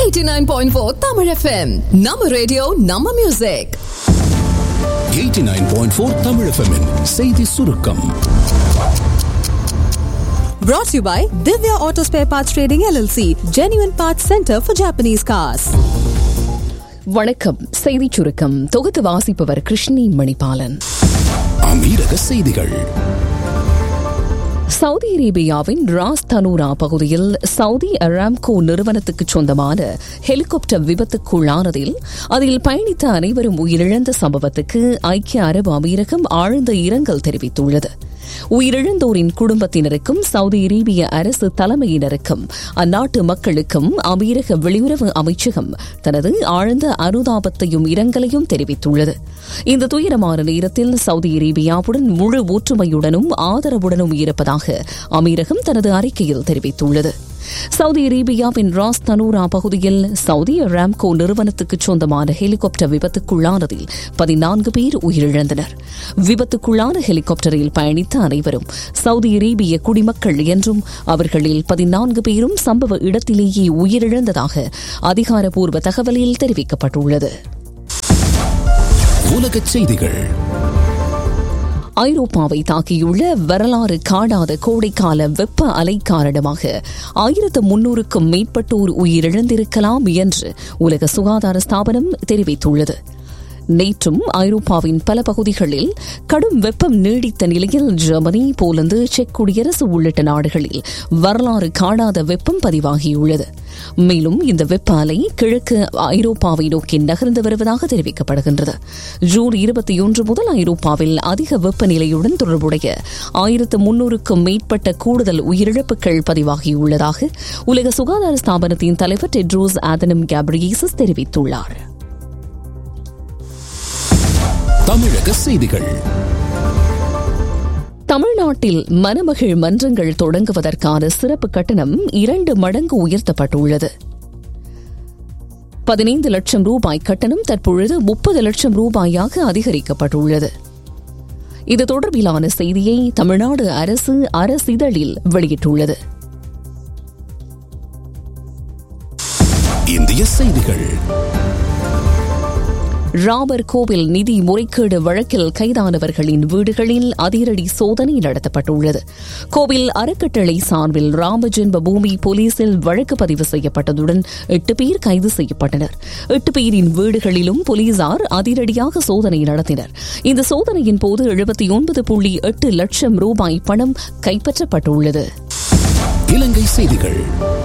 89.4 Tamil FM. நம்ம radio நம்ம music 89.4 Tamil FM -இன் செய்தி சுருக்கம் Brought to you by Divya Auto Spare Parts Trading LLC, Genuine Parts Center for Japanese Cars. வணக்கம் செய்திச் சுருக்கம் தொகுத்து வாசிப்பவர் கிருஷ்ணி மணிபாலன் அமீரக செய்திகள் சவுதி அரேபியாவின் ராஸ் தனூரா பகுதியில் சவுதி அராம்கோ நிறுவனத்துக்கு சொந்தமான ஹெலிகாப்டர் விபத்துக்குள்ளானதில் அதில் பயணித்த அனைவரும் உயிரிழந்த சம்பவத்துக்கு ஐக்கிய அரபு அமீரகம் ஆழ்ந்த இரங்கல் தெரிவித்துள்ளது உயிரிழந்தோரின் குடும்பத்தினருக்கும் சவுதி அரேபிய அரசு தலைமையினருக்கும் அந்நாட்டு மக்களுக்கும் அமீரக வெளியுறவு அமைச்சகம் தனது ஆழ்ந்த அனுதாபத்தையும் இரங்கலையும் தெரிவித்துள்ளது இந்த துயரமான நேரத்தில் சவுதி அரேபியாவுடன் முழு ஒற்றுமையுடனும் ஆதரவுடனும் இருப்பதாக அமீரகம் தனது அறிக்கையில் தெரிவித்துள்ளது சவுதி அரேபியாவின் ராஸ் தனூரா பகுதியில் சவுதி ராம்கோ நிறுவனத்துக்கு சொந்தமான ஹெலிகாப்டர் விபத்துக்குள்ளானதில் பதினான்கு பேர் உயிரிழந்தனர் விபத்துக்குள்ளான ஹெலிகாப்டரில் பயணித்த அனைவரும் சவுதி அரேபிய குடிமக்கள் என்றும் அவர்களில் பதினான்கு பேரும் சம்பவ இடத்திலேயே உயிரிழந்ததாக அதிகாரப்பூர்வ தகவலில் தெரிவிக்கப்பட்டுள்ளது உலகச் செய்திகள் ஐரோப்பாவை தாக்கியுள்ள வரலாறு காணாத கோடைக்கால வெப்ப அலை காரணமாக ஆயிரத்து முன்னூறுக்கும் மேற்பட்டோர் உயிரிழந்திருக்கலாம் என்று உலக சுகாதார ஸ்தாபனம் தெரிவித்துள்ளது நேற்றும் ஐரோப்பாவின் பல பகுதிகளில் கடும் வெப்பம் நீடித்த நிலையில் ஜெர்மனி போலந்து செக் குடியரசு உள்ளிட்ட நாடுகளில் வரலாறு காணாத வெப்பம் பதிவாகியுள்ளது மேலும் இந்த வெப்ப அலை கிழக்கு ஐரோப்பாவை நோக்கி நகர்ந்து வருவதாக தெரிவிக்கப்படுகின்றது ஜூன் இருபத்தி ஒன்று முதல் ஐரோப்பாவில் அதிக வெப்பநிலையுடன் தொடர்புடைய ஆயிரத்து முன்னூறுக்கும் மேற்பட்ட கூடுதல் உயிரிழப்புகள் பதிவாகியுள்ளதாக உலக சுகாதார ஸ்தாபனத்தின் தலைவர் டெட்ரோஸ் ஆதனம் கேப்ரியேசஸ் தெரிவித்துள்ளார் தமிழக செய்திகள் தமிழ்நாட்டில் மணமகிழ் மன்றங்கள் தொடங்குவதற்கான சிறப்பு கட்டணம் இரண்டு மடங்கு உயர்த்தப்பட்டுள்ளது பதினைந்து லட்சம் ரூபாய் கட்டணம் தற்பொழுது முப்பது லட்சம் ரூபாயாக அதிகரிக்கப்பட்டுள்ளது இது தொடர்பிலான செய்தியை தமிழ்நாடு அரசு அரசிதழில் வெளியிட்டுள்ளது இந்திய செய்திகள் ராமர் கோவில் நிதி முறைகேடு வழக்கில் கைதானவர்களின் வீடுகளில் அதிரடி சோதனை நடத்தப்பட்டுள்ளது கோவில் அறக்கட்டளை சார்பில் ராம ஜென்ம பூமி போலீசில் வழக்கு பதிவு செய்யப்பட்டதுடன் எட்டு பேர் கைது செய்யப்பட்டனர் எட்டு பேரின் வீடுகளிலும் போலீசார் அதிரடியாக சோதனை நடத்தினர் இந்த சோதனையின் போது எழுபத்தி ஒன்பது புள்ளி எட்டு லட்சம் ரூபாய் பணம் கைப்பற்றப்பட்டுள்ளது இலங்கை செய்திகள்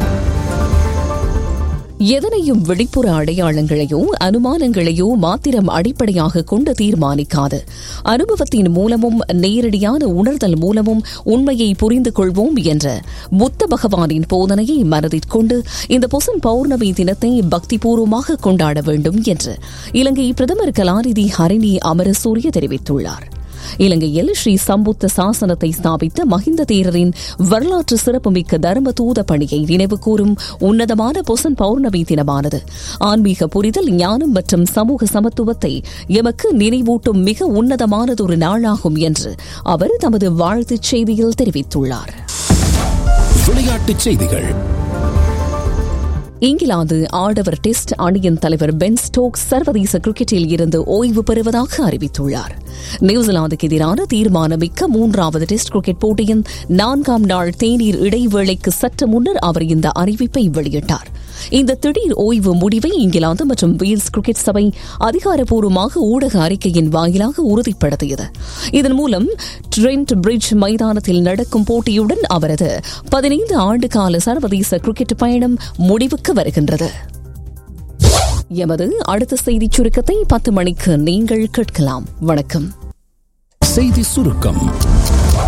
எதனையும் வெளிப்புற அடையாளங்களையோ அனுமானங்களையோ மாத்திரம் அடிப்படையாக கொண்டு தீர்மானிக்காது அனுபவத்தின் மூலமும் நேரடியான உணர்தல் மூலமும் உண்மையை புரிந்து கொள்வோம் என்ற புத்த பகவானின் போதனையை மனதிற்கொண்டு இந்த பொசன் பௌர்ணமி தினத்தை பக்திபூர்வமாக கொண்டாட வேண்டும் என்று இலங்கை பிரதமர் கலாநிதி ஹரிணி அமரசூரிய தெரிவித்துள்ளார் இலங்கையில் ஸ்ரீ சம்புத்த சாசனத்தை ஸ்தாபித்த மஹிந்த தேரரின் வரலாற்று சிறப்புமிக்க தர்ம தூத பணியை நினைவுகூரும் உன்னதமான பொசன் பௌர்ணமி தினமானது ஆன்மீக புரிதல் ஞானம் மற்றும் சமூக சமத்துவத்தை எமக்கு நினைவூட்டும் மிக உன்னதமானதொரு நாளாகும் என்று அவர் தமது வாழ்த்துச் செய்தியில் தெரிவித்துள்ளார் விளையாட்டுச் செய்திகள் இங்கிலாந்து ஆடவர் டெஸ்ட் அணியின் தலைவர் பென் ஸ்டோக்ஸ் சர்வதேச கிரிக்கெட்டில் இருந்து ஓய்வு பெறுவதாக அறிவித்துள்ளார் நியூசிலாந்துக்கு எதிரான தீர்மானமிக்க மூன்றாவது டெஸ்ட் கிரிக்கெட் போட்டியின் நான்காம் நாள் தேநீர் இடைவேளைக்கு சற்று முன்னர் அவர் இந்த அறிவிப்பை வெளியிட்டார் இந்த திடீர் ஓய்வு முடிவை இங்கிலாந்து மற்றும் வேல்ஸ் கிரிக்கெட் சபை அதிகாரப்பூர்வமாக ஊடக அறிக்கையின் வாயிலாக உறுதிப்படுத்தியது இதன் மூலம் ட்ரெண்ட் பிரிட்ஜ் மைதானத்தில் நடக்கும் போட்டியுடன் அவரது பதினைந்து ஆண்டுகால சர்வதேச கிரிக்கெட் பயணம் முடிவுக்கு வருகின்றது எமது அடுத்த செய்திச் சுருக்கத்தை பத்து மணிக்கு நீங்கள் கேட்கலாம் வணக்கம் செய்தி சுருக்கம்